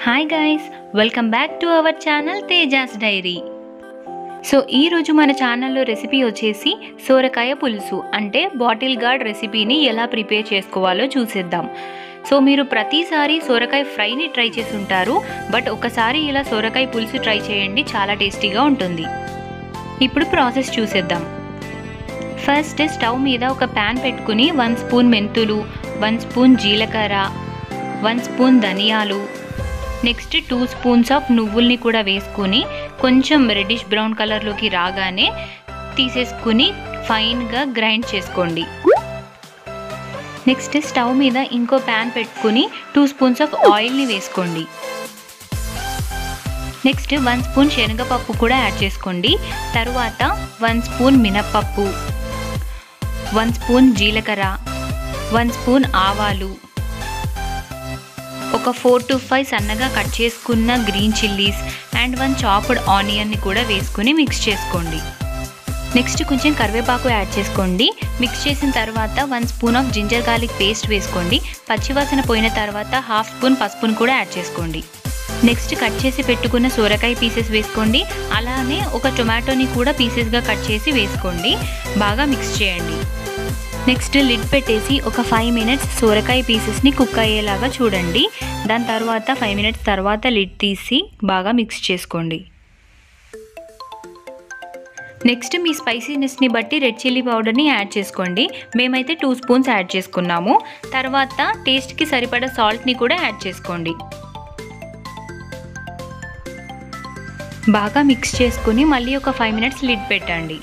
hi guys welcome back to our channel Tejas diary so ఈరోజు మన ఛానల్లో రెసిపీ వచ్చేసి సోరకాయ పులుసు అంటే బాటిల్ గార్డ్ రెసిపీని ఎలా ప్రిపేర్ చేసుకోవాలో చూసేద్దాం సో మీరు ప్రతిసారి సోరకాయ ఫ్రైని ట్రై చేసి ఉంటారు బట్ ఒకసారి ఇలా సోరకాయ పులుసు ట్రై చేయండి చాలా టేస్టీగా ఉంటుంది ఇప్పుడు ప్రాసెస్ చూసేద్దాం ఫస్ట్ స్టవ్ మీద ఒక ప్యాన్ పెట్టుకుని వన్ స్పూన్ మెంతులు వన్ స్పూన్ జీలకర్ర వన్ స్పూన్ ధనియాలు నెక్స్ట్ టూ స్పూన్స్ ఆఫ్ నువ్వుల్ని కూడా వేసుకుని కొంచెం రెడ్డిష్ బ్రౌన్ కలర్లోకి రాగానే తీసేసుకుని ఫైన్గా గ్రైండ్ చేసుకోండి నెక్స్ట్ స్టవ్ మీద ఇంకో ప్యాన్ పెట్టుకుని టూ స్పూన్స్ ఆఫ్ ఆయిల్ని వేసుకోండి నెక్స్ట్ వన్ స్పూన్ శనగపప్పు కూడా యాడ్ చేసుకోండి తర్వాత వన్ స్పూన్ మినప్పప్పు వన్ స్పూన్ జీలకర్ర వన్ స్పూన్ ఆవాలు ఒక ఫోర్ టు ఫైవ్ సన్నగా కట్ చేసుకున్న green chillies and one chopped ఆనియన్ని కూడా వేసుకుని మిక్స్ చేసుకోండి నెక్స్ట్ కొంచెం కరివేపాకు యాడ్ చేసుకోండి మిక్స్ చేసిన తర్వాత one spoon of ginger garlic paste వేసుకోండి పచ్చివాసన పోయిన తర్వాత హాఫ్ స్పూన్ పసుపును కూడా యాడ్ చేసుకోండి నెక్స్ట్ కట్ చేసి పెట్టుకున్న సోరకాయ పీసెస్ వేసుకోండి అలానే ఒక టొమాటోని కూడా పీసెస్గా కట్ చేసి వేసుకోండి బాగా మిక్స్ చేయండి నెక్స్ట్ లిడ్ పెట్టేసి ఒక ఫైవ్ మినిట్స్ సోరకాయ పీసెస్ని కుక్ అయ్యేలాగా చూడండి దాని తర్వాత ఫైవ్ మినిట్స్ తర్వాత లిడ్ తీసి బాగా మిక్స్ చేసుకోండి నెక్స్ట్ మీ స్పైసీనెస్ని బట్టి రెడ్ చిల్లీ పౌడర్ని యాడ్ చేసుకోండి మేమైతే టూ స్పూన్స్ యాడ్ చేసుకున్నాము తర్వాత టేస్ట్కి సరిపడా సాల్ట్ని కూడా యాడ్ చేసుకోండి బాగా మిక్స్ చేసుకుని మళ్ళీ ఒక ఫైవ్ మినిట్స్ లిడ్ పెట్టండి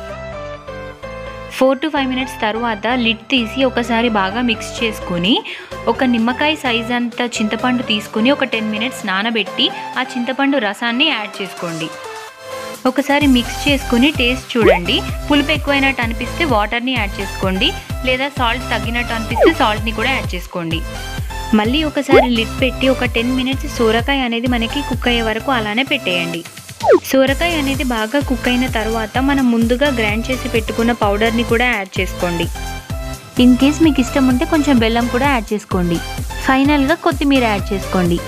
ఫోర్ టు ఫైవ్ మినిట్స్ తర్వాత లిడ్ తీసి ఒకసారి బాగా మిక్స్ చేసుకుని ఒక నిమ్మకాయ సైజ్ అంత చింతపండు తీసుకుని ఒక టెన్ మినిట్స్ నానబెట్టి ఆ చింతపండు రసాన్ని యాడ్ చేసుకోండి ఒకసారి మిక్స్ చేసుకుని టేస్ట్ చూడండి పులుపు ఎక్కువైనట్టు అనిపిస్తే వాటర్ని యాడ్ చేసుకోండి లేదా సాల్ట్ తగ్గినట్టు అనిపిస్తే సాల్ట్ని కూడా యాడ్ చేసుకోండి మళ్ళీ ఒకసారి లిడ్ పెట్టి ఒక టెన్ మినిట్స్ సోరకాయ అనేది మనకి కుక్ అయ్యే వరకు అలానే పెట్టేయండి సోరకాయ అనేది బాగా కుక్ అయిన తర్వాత మనం ముందుగా గ్రైండ్ చేసి పెట్టుకున్న పౌడర్ని కూడా యాడ్ చేసుకోండి ఇన్ కేస్ మీకు ఇష్టం ఉంటే కొంచెం బెల్లం కూడా యాడ్ చేసుకోండి ఫైనల్గా కొత్తిమీర యాడ్ చేసుకోండి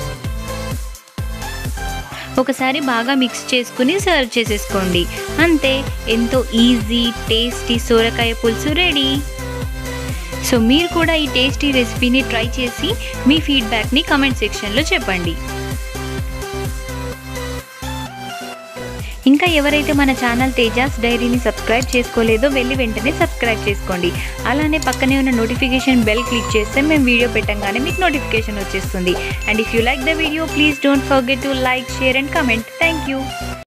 ఒకసారి బాగా మిక్స్ చేసుకుని సర్వ్ చేసేసుకోండి అంతే ఎంతో ఈజీ టేస్టీ సోరకాయ పులుసు రెడీ సో మీరు కూడా ఈ టేస్టీ రెసిపీని ట్రై చేసి మీ ఫీడ్బ్యాక్ని కమెంట్ సెక్షన్లో చెప్పండి ఇంకా ఎవరైతే మన ఛానల్ తేజాస్ డైరీని సబ్స్క్రైబ్ చేసుకోలేదో వెళ్ళి వెంటనే సబ్స్క్రైబ్ చేసుకోండి అలానే పక్కనే ఉన్న నోటిఫికేషన్ బెల్ క్లిక్ చేస్తే మేము వీడియో పెట్టంగానే మీకు నోటిఫికేషన్ వచ్చేస్తుంది and if you like the video please don't forget to like share and comment thank you